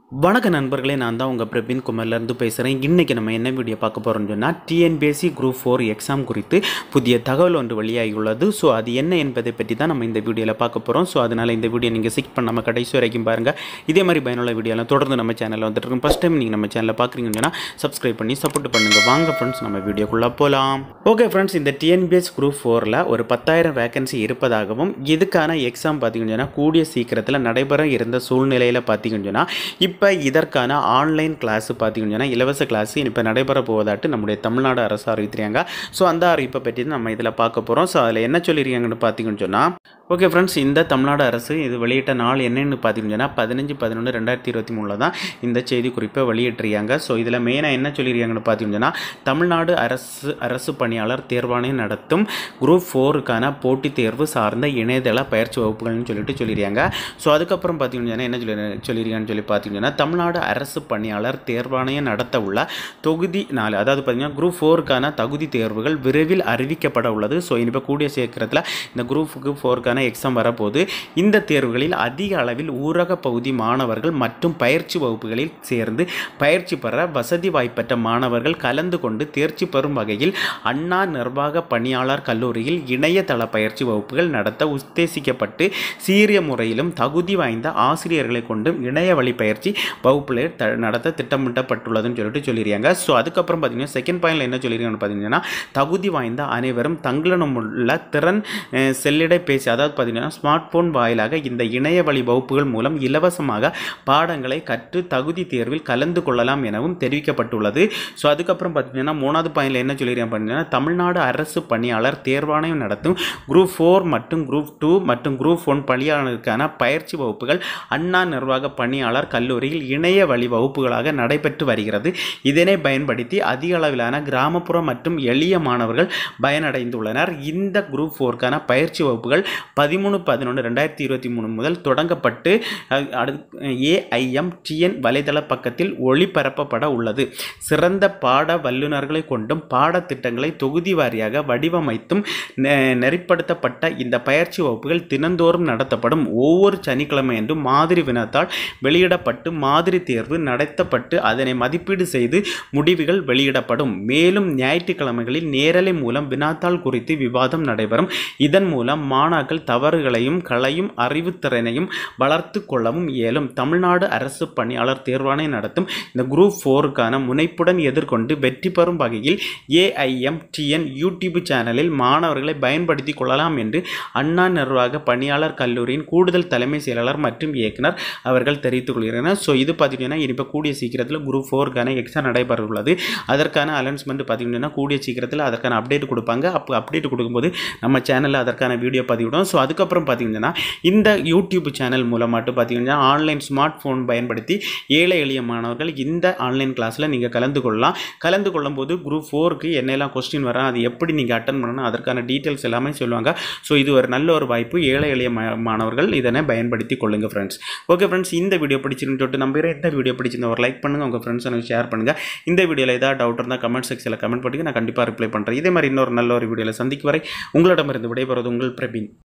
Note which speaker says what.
Speaker 1: வணக்க நண்பர்களே நான் தான் உங்கள் பிரபின் குமார்லேருந்து பேசுகிறேன் இன்றைக்கி நம்ம என்ன வீடியோ பார்க்க போகிறோம்னு சொன்னால் டிஎன்பிஎஸ்சி குரூப் ஃபோர் எக்ஸாம் குறித்து புதிய தகவல் ஒன்று வெளியாகியுள்ளது ஸோ அது என்ன என்பதை பற்றி தான் நம்ம இந்த வீடியோவில் பார்க்க போகிறோம் ஸோ அதனால் இந்த வீடியோ நீங்கள் சிக் பண்ணாமல் கடைசி வரைக்கும் பாருங்கள் இதே மாதிரி பயனுள்ள வீடியோலாம் தொடர்ந்து நம்ம சேனலில் வந்துட்டு இருக்கும் ஃபஸ்ட் டைம் நீங்கள் நம்ம சேனலில் பார்க்குறீங்கன்னு சொன்னால் சப்ஸ்கிரைப் பண்ணி சப்போர்ட் பண்ணுங்கள் வாங்க ஃப்ரெண்ட்ஸ் நம்ம வீடியோக்குள்ளே போகலாம் ஓகே ஃப்ரெண்ட்ஸ் இந்த டிஎன்பிஎஸ் குரூப் ஃபோரில் ஒரு பத்தாயிரம் வேகன்சி இருப்பதாகவும் இதுக்கான எக்ஸாம் பார்த்தீங்கன்னு சொன்னால் கூடிய சீக்கிரத்தில் நடைபெற இருந்த சூழ்நிலையில் பார்த்தீங்கன்னு சொன்னால் இப்போ இதற்கான ஆன்லைன் கிளாஸ் பார்த்தீங்கன்னு சொன்னால் இலவச கிளாஸ் இப்போ நடைபெற போவதாட்டு நம்முடைய தமிழ்நாடு அரசு அறிவித்திருக்காங்க ஸோ அந்த அறிவிப்பை பற்றி தான் நம்ம இதில் பார்க்க போகிறோம் ஸோ அதில் என்ன சொல்லியிருக்காங்கன்னு பார்த்தீங்கன்னு சொன்னால் ஓகே ஃப்ரெண்ட்ஸ் இந்த தமிழ்நாடு அரசு இது வெளியிட்ட நாள் என்னென்னு பார்த்தீங்கன்னு சொன்னால் பதினஞ்சு பதினொன்று ரெண்டாயிரத்தி இருபத்தி மூணில் தான் இந்த செய்தி குறிப்பை வெளியிட்டிருக்காங்க ஸோ இதில் மெயினாக என்ன சொல்லியிருக்காங்கன்னு பார்த்தீங்கன்னு சொன்னால் தமிழ்நாடு அரசு அரசு பணியாளர் தேர்வாணையம் நடத்தும் குரூப் ஃபோருக்கான போட்டித் தேர்வு சார்ந்த இணையதள பயிற்சி வகுப்புகள்னு சொல்லிட்டு சொல்லியிருக்காங்க ஸோ அதுக்கப்புறம் பார்த்தீங்கன்னா என்ன சொல்லி சொல்லியிருக்காங்கன்னு சொல்லி பார்த்தீங்கன்னா தமிழ்நாடு அரசு பணியாளர் தேர்வாணையம் நடத்த உள்ள தொகுதி நாலு அதாவது பார்த்தீங்கன்னா குரூப் ஃபோருக்கான தகுதி தேர்வுகள் விரைவில் அறிவிக்கப்பட உள்ளது ஸோ இனிப்போ கூடிய சீக்கிரத்தில் இந்த குரூப்புக்கு ஃபோருக்கான எக்ஸாம் வரப்போது இந்த தேர்வுகளில் அதிக அளவில் ஊரக பகுதி மாணவர்கள் மற்றும் பயிற்சி வகுப்புகளில் சேர்ந்து பயிற்சி பெற வசதி வாய்ப்பற்ற மாணவர்கள் கலந்து கொண்டு தேர்ச்சி பெறும் வகையில் அண்ணா நிர்வாக பணியாளர் கல்லூரியில் இணையதள பயிற்சி வகுப்புகள் நடத்த உத்தேசிக்கப்பட்டு சீரிய முறையிலும் தகுதி வாய்ந்த ஆசிரியர்களை கொண்டும் இணைய வழி பயிற்சி வகுப்புகளை த நடத்த திட்டமிட்டப்பட்டுள்ளதுன்னு சொல்லிட்டு சொல்லியிருக்காங்க ஸோ அதுக்கப்புறம் பார்த்தீங்கன்னா செகண்ட் பாயிண்டில் என்ன சொல்லியிருக்காங்கன்னு பார்த்தீங்கன்னா தகுதி வாய்ந்த அனைவரும் தங்களிடம் உள்ள திறன் அஹ், செல்லிடை பேசி அதாவது பார்த்தீங்கன்னா ஸ்மார்ட் ஃபோன் வாயிலாக இந்த இணைய வழி வகுப்புகள் மூலம் இலவசமாக பாடங்களை கற்று தகுதி தேர்வில் கலந்து கொள்ளலாம் எனவும் தெரிவிக்கப்பட்டுள்ளது ஸோ அதுக்கப்புறம் பார்த்தீங்கன்னா மூணாவது பாயிண்டில் என்ன சொல்லியிருக்காங்க பார்த்தீங்கன்னா தமிழ்நாடு அரசு பணியாளர் தேர்வாணையம் நடத்தும் குரூப் ஃபோர் மற்றும் குரூப் டூ மற்றும் குரூப் ஒன் பணியாளருக்கான பயிற்சி வகுப்புகள் அண்ணா நிர்வாக பணியாளர் கல்லூரியில் இணைய வழி வகுப்புகளாக நடைபெற்று வருகிறது இதனை பயன்படுத்தி அதிக அளவிலான கிராமப்புற மற்றும் எளிய மாணவர்கள் பயனடைந்துள்ளனர் இந்த குரூப் ஃபோருக்கான பயிற்சி வகுப்புகள் பதிமூணு பதினொன்று ரெண்டாயிரத்தி இருபத்தி மூணு முதல் தொடங்கப்பட்டு அஹ், அடுத்து ஏஐஎம் டிஎன் வலைதள பக்கத்தில் ஒளிபரப்பப்பட உள்ளது சிறந்த பாட வல்லுநர்களை கொண்டும் பாடத்திட்டங்களை தொகுதி வாரியாக வடிவமைத்தும் நெ- நெறிப்படுத்தப்பட்ட இந்த பயிற்சி வகுப்புகள் தினந்தோறும் நடத்தப்படும் ஒவ்வொரு சனிக்கிழமையன்றும் மாதிரி வினாத்தால் வெளியிடப்பட்டு மாதிரி தேர்வு நடத்தப்பட்டு அதனை மதிப்பீடு செய்து முடிவுகள் வெளியிடப்படும் மேலும் ஞாயிற்றுக்கிழமைகளில் நேரலை மூலம் வினாத்தாள் குறித்து விவாதம் நடைபெறும் இதன் மூலம் மாணாக்கள் தவறுகளையும் களையும் அறிவுத்திறனையும் வளர்த்து கொள்ளவும் இயலும் தமிழ்நாடு அரசு பணியாளர் தேர்வாணையம் நடத்தும் இந்த குரூப் ஃபோருக்கான முனைப்புடன் எதிர்கொண்டு வெற்றி பெறும் வகையில் ஏஐஎம் டிஎன் யூடியூப் சேனலில் மாணவர்களை பயன்படுத்தி கொள்ளலாம் என்று அண்ணா நிர்வாக பணியாளர் கல்லூரியின் கூடுதல் தலைமை செயலாளர் மற்றும் இயக்குனர் அவர்கள் தெரிவித்துக் கொள்கிறனர் ஸோ இது பார்த்தீங்கன்னா இப்போ கூடிய சீக்கிரத்தில் குரூப் ஃபோருக்கான எக்ஸாம் நடைபெற உள்ளது அதற்கான அனௌன்ஸ்மெண்ட் பார்த்தீங்கன்னா கூடிய சீக்கிரத்தில் அதற்கான அப்டேட் கொடுப்பாங்க அப்போ அப்டேட் கொடுக்கும்போது நம்ம சேனலில் அதற்கான வீடியோ பதிவிடும் ஸோ அதுக்கப்புறம் பார்த்தீங்கன்னா இந்த யூடியூப் சேனல் மூலமாட்டு பார்த்தீங்கன்னா ஆன்லைன் ஸ்மார்ட் ஃபோன் பயன்படுத்தி ஏழை எளிய மாணவர்கள் இந்த ஆன்லைன் கிளாஸில் நீங்கள் கலந்து கொள்ளலாம் கலந்து கொள்ளும்போது குரூப் ஃபோருக்கு என்னெல்லாம் கொஸ்டின் வரும் அது எப்படி நீங்கள் அட்டன் பண்ணணும் அதற்கான டீட்டெயில்ஸ் எல்லாமே சொல்லுவாங்க ஸோ இது ஒரு நல்ல ஒரு வாய்ப்பு ஏழை எளிய மா- மாணவர்கள் இதனை பயன்படுத்தி கொள்ளுங்கள் ஃப்ரெண்ட்ஸ் ஓகே ஃப்ரெண்ட்ஸ் இந்த வீடியோ பிடிச்சிருந்து சொல்லிட்டு நம்புறேன் இந்த வீடியோ பிடிச்சிருந்தா ஒரு லைக் பண்ணுங்கள் உங்கள் ஃப்ரெண்ட்ஸ் எனக்கு ஷேர் பண்ணுங்கள் இந்த வீடியோவில் ஏதாவது டவுட் இருந்தால் கமெண்ட் செக்ஷனில் கமெண்ட் பண்ணுங்க நான் கண்டிப்பாக ரிப்ளை பண்ணுறேன் இதே மாதிரி இன்னொரு நல்ல ஒரு வீடியோவில் சந்திக்கும் வரை உங்களிடமிருந்து விடைபெறுவது உங்கள் பிரபீன்